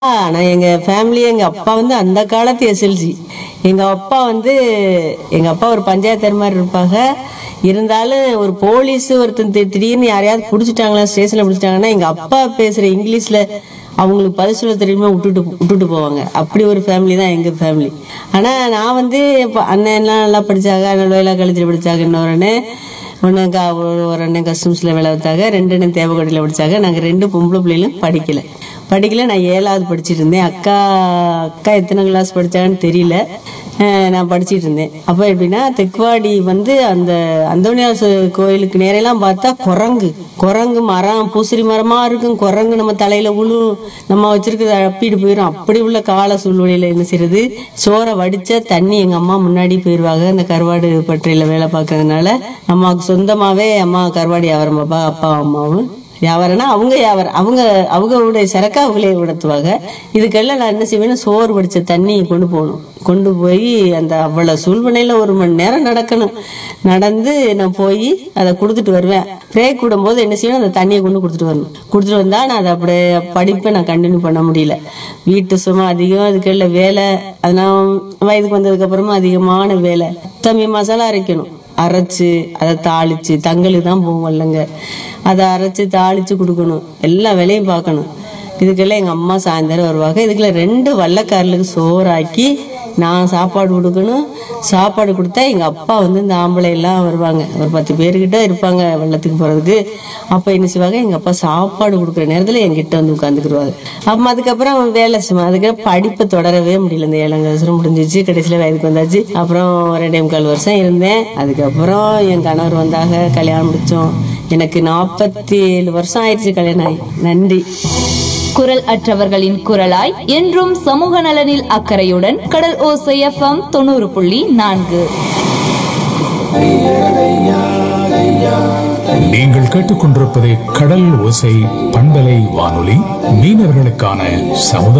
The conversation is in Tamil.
ஆனா எங்க ஃபேமிலி எங்க அப்பா வந்து அந்த காலத்து எஸ்எல்சி எங்க அப்பா வந்து எங்க அப்பா ஒரு பஞ்சாயத்தர் மாதிரி இருப்பாங்க இருந்தாலும் ஒரு போலீஸ் ஒருத்தன் தி- திடீர்னு யாரையாவது பிடிச்சிட்டாங்களா ஸ்டேஷன்ல பிடிச்சிட்டாங்கன்னா எங்க அப்பா பேசுற இங்கிலீஷ்ல அவங்களுக்கு பதில் சொல்ல தெரியுமா விட்டுட்டு விட்டுட்டு போவாங்க அப்படி ஒரு ஃபேமிலி தான் எங்க ஃபேமிலி ஆனா நான் வந்து இப்ப அண்ணன் எல்லாம் நல்லா படிச்சாங்க அண்ணன் வேலை கழிச்சு படிச்சாங்க இன்னொரு அண்ணன் ஒன்று கா ஒரு ஒரு அண்ணன் கஸ்டம்ஸில் வேலை பார்த்தாங்க ரெண்டு அண்ணன் தேவக்கோட்டையில் படிச்சாங்க நாங்கள் ரெண்டு பொம்பளை பிள்ளைகளும் படிக்கல படிக்கல நான் ஏழாவது படிச்சிட்டு இருந்தேன் அக்கா அக்கா எத்தனை கிளாஸ் படிச்சாங்கன்னு தெரியல அஹ் நான் படிச்சிட்டு இருந்தேன் அப்போ எப்படின்னா தெக்குவாடி வந்து அந்த அந்தோனியார் கோயிலுக்கு நேரெல்லாம் பார்த்தா குரங்கு குரங்கு மரம் பூசரி மரமா இருக்கும் குரங்கு நம்ம தலையில உழு நம்ம வச்சிருக்கிறத அப்பிட்டு போயிடும் அப்படி உள்ள கால சூழ்நிலையில என்ன செய்யறது சோறை வடிச்ச தண்ணி எங்க அம்மா முன்னாடி போயிருவாங்க அந்த கருவாடு பட்டறையில வேலை பார்க்கறதுனால அம்மாவுக்கு சொந்தமாவே அம்மா கருவாடு வியாபாரம் பாப்பா அப்பா அம்மாவும் வியாபாரம்னா அவங்க வியாபாரம் அவங்க அவங்களுடைய சரக்கு அவங்களே உணர்த்துவாங்க இதுக்கெல்லாம் நான் என்ன செய்வேன்னா சோறு வடிச்ச தண்ணி கொண்டு போகணும் கொண்டு போய் அந்த அவ்வளவு சூழ்நிலையில ஒரு மணி நேரம் நடக்கணும் நடந்து நான் போய் அதை கொடுத்துட்டு வருவேன் பிரேக் விடும்போது என்ன செய்யணும் அந்த தண்ணியை கொண்டு கொடுத்துட்டு வரணும் கொடுத்துட்டு வந்தா நான் அதை அப்படியே படிப்பை நான் கண்டினியூ பண்ண முடியல வீட்டு சும்மா அதிகம் அதுக்குள்ள வேலை அதெல்லாம் வயதுக்கு வந்ததுக்கு அப்புறமா அதிகமான வேலை தம்பி மசாலா அரைக்கணும் அரைச்சு அதை தாளிச்சு தங்களுக்கு தான் போவோம் இல்லைங்க அதை அரைச்சு தாளிச்சு கொடுக்கணும் எல்லா வேலையும் பார்க்கணும் இதுக்கெல்லாம் எங்க அம்மா சாயந்தரம் வருவாங்க இதுக்குள்ள ரெண்டு வள்ளக்காரலுக்கு சோறாக்கி நான் சாப்பாடு கொடுக்கணும் சாப்பாடு கொடுத்தா எங்க அப்பா வந்து இந்த ஆம்பளை எல்லாம் வருவாங்க ஒரு பத்து பேர்கிட்ட இருப்பாங்க வெள்ளத்துக்கு போறதுக்கு அப்ப என்ன செய்வாங்க எங்க அப்பா சாப்பாடு கொடுக்குற நேரத்துல என்கிட்ட வந்து உட்காந்துக்கிடுவாங்க அப்ப அதுக்கப்புறம் வேலை சும்மா அதுக்கப்புறம் படிப்பை தொடரவே முடியல இந்த ஏழாம் வருஷம் முடிஞ்சிச்சு கடைசியில வயதுக்கு வந்தாச்சு அப்புறம் ரெண்டே முக்கால் வருஷம் இருந்தேன் அதுக்கப்புறம் என் கணவர் வந்தாங்க கல்யாணம் முடிச்சோம் எனக்கு நாற்பத்தி ஏழு வருஷம் ஆயிடுச்சு கல்யாணம் ஆகி நன்றி குரல் அற்றவர்களின் குரலாய் என்றும் சமூக நலனில் அக்கறையுடன் கடல் ஓசை எஃப்எம் தொண்ணூறு புள்ளி நான்கு நீங்கள் கேட்டுக்கொண்டிருப்பது கடல் ஓசை பண்பலை வானொலி மீனவர்களுக்கான சமுதாய